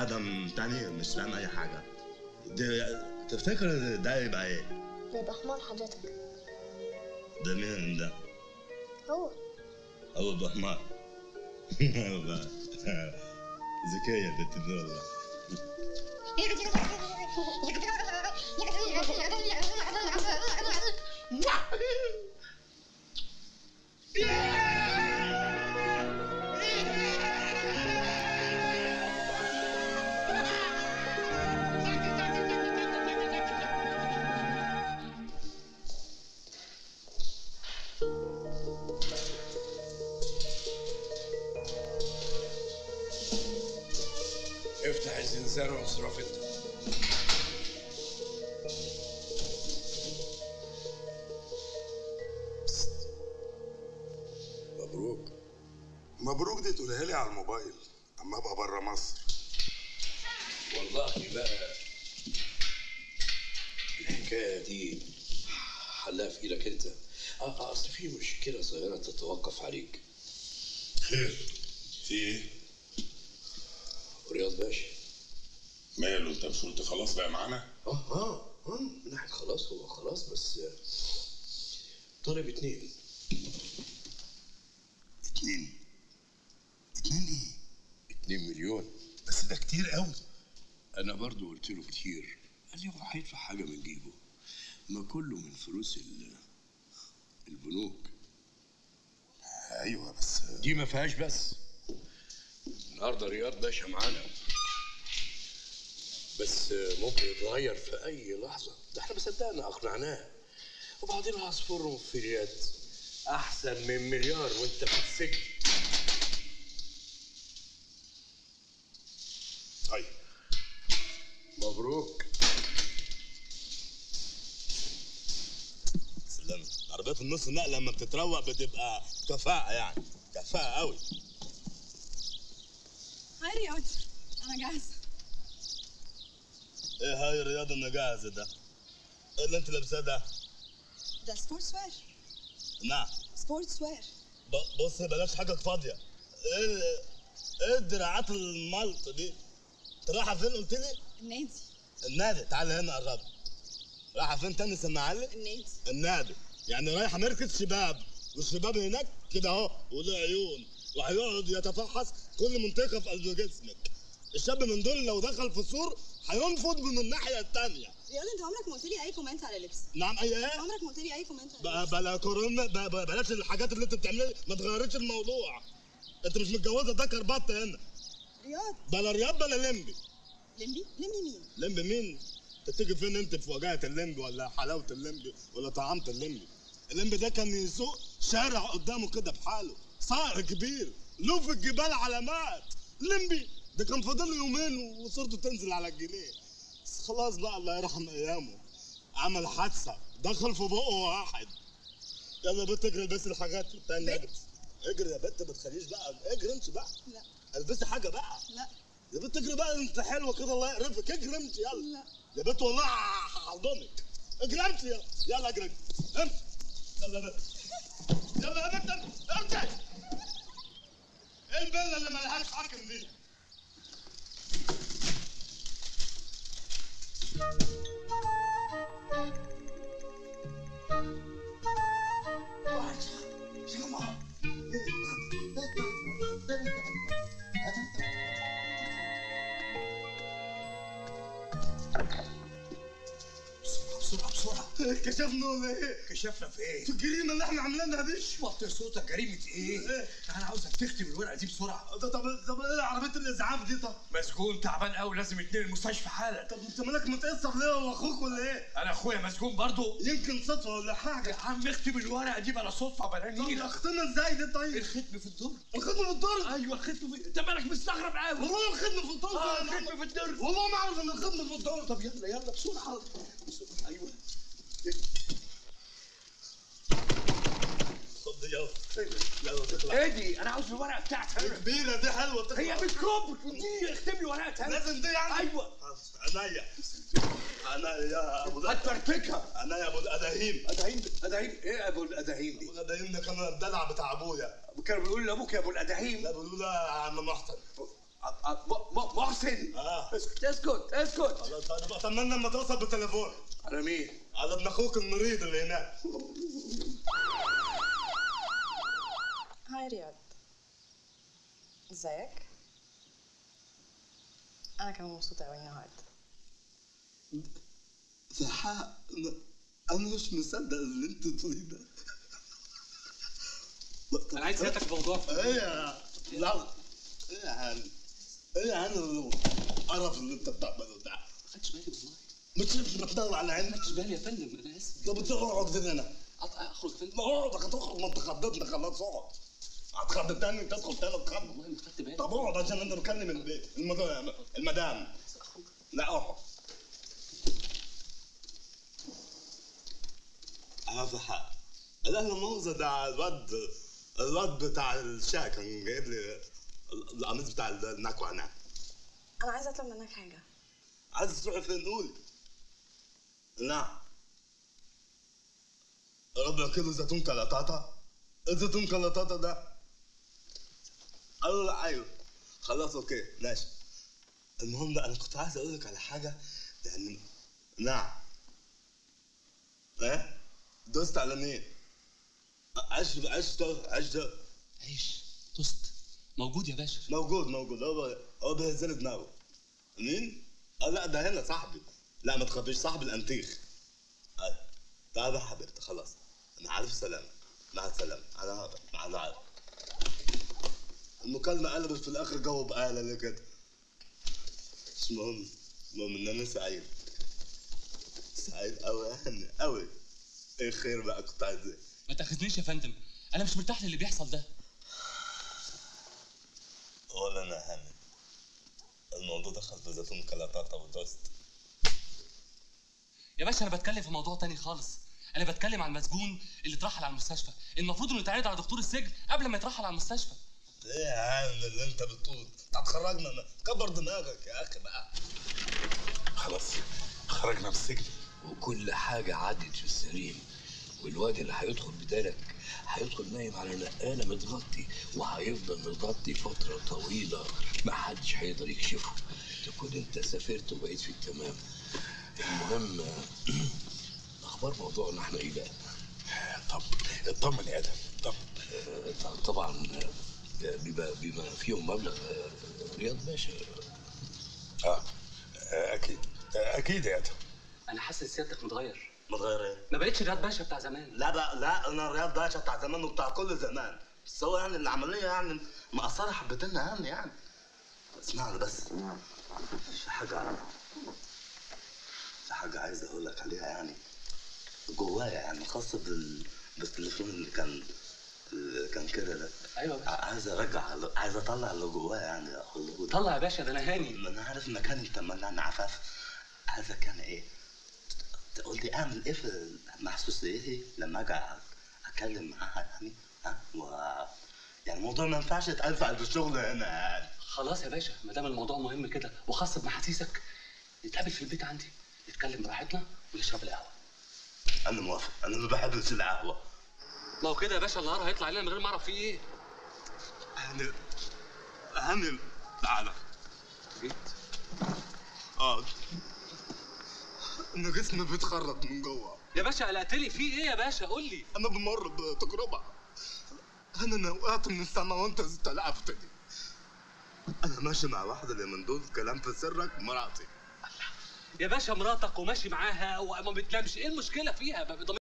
ادم تاني مش فاهم اي حاجه دي تفتكر ده يبقى ايه ده يبقى حمار حضرتك ده مين ده هو هو بحمار ذكية بنت دي والله افتح الزنزانة واصرف انت مبروك مبروك دي تقولها لي على الموبايل اما ابقى بره مصر والله بقى الحكاية دي حلها في ايدك انت اه آه، اصل في مشكلة صغيرة تتوقف عليك خير في ايه؟ رياض باشا ماله انت مش قلت خلاص بقى معانا؟ اه اه اه من ناحية خلاص هو خلاص بس آه، طالب اتنين اتنين اتنين ايه؟ اتنين مليون بس ده كتير قوي انا برضو قلت له كتير قال لي هو هيدفع حاجه من جيبه ما كله من فلوس ال- البنوك ايوه بس دي ما فيهاش بس النهارده رياض باشا معانا بس ممكن يتغير في اي لحظه ده احنا ما صدقنا اقنعناه وبعدين عصفور في اليد احسن من مليار وانت في السجن طيب مبروك سلام عربيات النص نقل لما بتتروق بتبقى كفاءة يعني كفاءة قوي هاي رياض انا جاهزه ايه هاي الرياضة انا جاهز ده ايه اللي انت لابساه ده ده سبورتس وير نعم سبورتس وير ب- بص بلاش حاجة فاضية ايه ال- ايه الدراعات الملط دي انت رايحة فين قلت لي النادي النادي تعال هنا قرب رايحة فين تاني سمعلي النادي النادي يعني رايحة مركز شباب والشباب هناك كده اهو وله عيون وهيقعد يتفحص كل منطقة في قلب جسمك الشاب من دول لو دخل في السور هينفض من الناحية التانية رياض انت عمرك ما قلت لي اي كومنت على لبسي نعم اي ايه عمرك ما قلت لي اي كومنت على بقى لبسي بلا كورونا بقى بقى بلاش الحاجات اللي انت بتعملها ما تغيرتش الموضوع انت مش متجوزه ده كربط هنا رياض بلا رياض بلا لمبي لمبي لمبي مين لمبي مين انت تيجي فين انت في وجاهه اللمبي ولا حلاوه اللمبي ولا طعامه اللمبي اللمبي ده كان يسوق شارع قدامه كده بحاله صقر كبير له في الجبال علامات لمبي ده كان فاضل له يومين وصورته تنزل على الجنيه بس خلاص بقى الله يرحم ايامه عمل حادثه دخل في بقه واحد يلا يا بنت اجري البسي الحاجات التانية بنت؟ اجري يا بنت ما تخليش بقى اجري انت بقى لا البسي حاجه بقى لا يا بنت اجري بقى انت حلوه كده الله يقرفك اجري انت يلا لا يا بنت والله هحضنك اجري انت يلا يلا اجري انت يلا يا بنت يلا يا بنت انت ايه البله اللي ملهاش حاكم دي بسرعه بسرعه كشفنا ولا ايه؟ كشفنا في ايه؟ في الجريمه اللي احنا عاملينها دي وطي صوتك جريمه ايه؟ إيه؟ انا عاوزك تكتب الورقه دي بسرعه طب طب طب ايه عربيه الاسعاف دي طب؟ مسجون تعبان قوي لازم يتنقل المستشفى حالا طب انت مالك متأثر ليه هو اخوك ولا ايه؟ انا اخويا مسجون برضه يمكن صدفه ولا حاجه يا عم اكتب الورقه دي بلا صدفه بلا طب نيله اختنا ازاي ده طيب؟ الختم في الدر الخدمه في الدار ايوه الختم في انت مالك مستغرب قوي والله الخدمه في الدار اه الختم في الدر والله ما اعرف ان الخدمه في الدار طب يلا يلا بسرعه بسرعه ايوه خد يلا يلا تطلع ايه دي انا عاوز الورقه بتاعتي انا كبيره دي حلوه تطلع هي مش كوب دي اكتب لي ورقه تانية لازم دي يعني ايوه عينيا انا يا ابو ده هتفرتكها انا يا ابو الاداهيم اداهيم اداهيم ايه ابو الاداهيم دي؟ ابو الاداهيم ده كان الدلع بتاع ابويا كانوا بيقولوا لابوك يا ابو الاداهيم لا بيقولوا له يا عم محترم ع- ع- م- م- محسن اه اسكت اسكت اسكت خلاص انا بتمنى لما توصل بالتليفون على مين؟ على ابن اخوك المريض اللي هناك هاي رياض ازيك انا كمان مبسوطه قوي النهارده صح انا مش مصدق اللي انت بتقوليه ده انا عايز سيادتك في موضوع ايه يا لا ايه يا هاني ايه يا هاني القرف اللي انت بتعمله ده ما خدتش بالي والله مش مش بتدور على عينك ما خدتش بالي يا فندم انا اسف طب تقعد هنا أط- اخرج يا فندم ما اقعد هتخرج ما انت خضتني خلاص اقعد هتخض تاني تدخل تاني تخض والله ما خدت بالي طب اقعد عشان انا بكلم البيت المدام المدام لا اقعد هذا حق لا لا مؤاخذة ده الواد الواد بتاع الشاي كان جايب لي القميص بتاع النكوة هناك انا عايزه اطلب منك حاجه عايز تروحي فين قولي نعم ربع كيلو زيتون كلاطاطا الزيتون كلاطاطا ده قالوا لا ايوه خلاص اوكي ماشي المهم بقى انا كنت عايز اقول لك على حاجه لان نعم ايه دوست على مين عيش عيش ده عيش ده عيش توست موجود يا باشا موجود موجود هو هو بيهزلي دماغه مين؟ اه لا ده هنا صاحبي لا ما تخافيش صاحبي الانتيخ آه. تعال يا حبيبتي خلاص انا عارف سلام مع السلامة انا هذا مع العارف المكالمة قلبت في الاخر جو بقالة ليه كده مش مهم المهم ان انا سعيد سعيد قوي يعني قوي ايه خير بقى كنت عايز ايه ما تاخذنيش يا فندم انا مش مرتاح للي بيحصل ده ولا انا هاني الموضوع دخل في زيتون كلاطاطا ودوست يا باشا انا بتكلم في موضوع تاني خالص انا بتكلم عن المسجون اللي اترحل على المستشفى المفروض انه يتعرض على دكتور السجن قبل ما يترحل على المستشفى ايه يا عم اللي انت بتقول انت هتخرجنا من- كبر دماغك يا اخي بقى خلاص خرجنا من السجن وكل حاجة عدت في السليم والواد اللي هيدخل بدالك هيدخل نايم على نقالة متغطي وهيفضل متغطي فترة طويلة ما حدش هيقدر يكشفه تكون انت سافرت وبقيت في التمام المهم اخبار موضوعنا احنا ايه بقى؟ طب اطمن يا ادم طب آه، طبعا آه، بما بما فيهم مبلغ آه، رياض باشا اه آه، اكيد آه، اكيد يا ادم انا حاسس سيادتك متغير متغير ايه؟ ما بقتش رياض باشا بتاع زمان لا بقى لا انا رياض باشا بتاع زمان وبتاع كل زمان بس هو يعني العمليه يعني مقصره حبتين يعني يعني اسمعني بس في حاجه في حاجه عايز اقول لك عليها يعني جوايا يعني خاصه بال بالتليفون اللي كان اللي كان كده ده ايوه يا باشا عايز ارجع عايز اطلع اللي جوايا يعني اقوله لك. طلع يا باشا ده انا هاني ما انا عارف مكان انت ملان عفاف هذا كان ايه تقول لي اعمل ايه في محسوسيتي لما اجي اتكلم معاها يعني ها و يعني الموضوع ما ينفعش يتقال في قلب الشغل هنا يعني خلاص يا باشا ما دام الموضوع مهم كده وخاص بمحاسيسك نتقابل في البيت عندي نتكلم براحتنا ونشرب القهوه انا موافق انا ما بحبش القهوه ما هو كده يا باشا النهار هيطلع علينا من غير ما اعرف فيه ايه هاني هاني تعالى جيت اه انا جسمي بيتخرط من جوه يا باشا قلقتني فيه ايه يا باشا قول لي انا بمر بتجربه انا انا وقعت من السما وانت استلعبتني انا ماشي مع واحده اللي من دول كلام في سرك مراتي يا باشا مراتك وماشي معاها وما بتنامش ايه المشكله فيها ضمير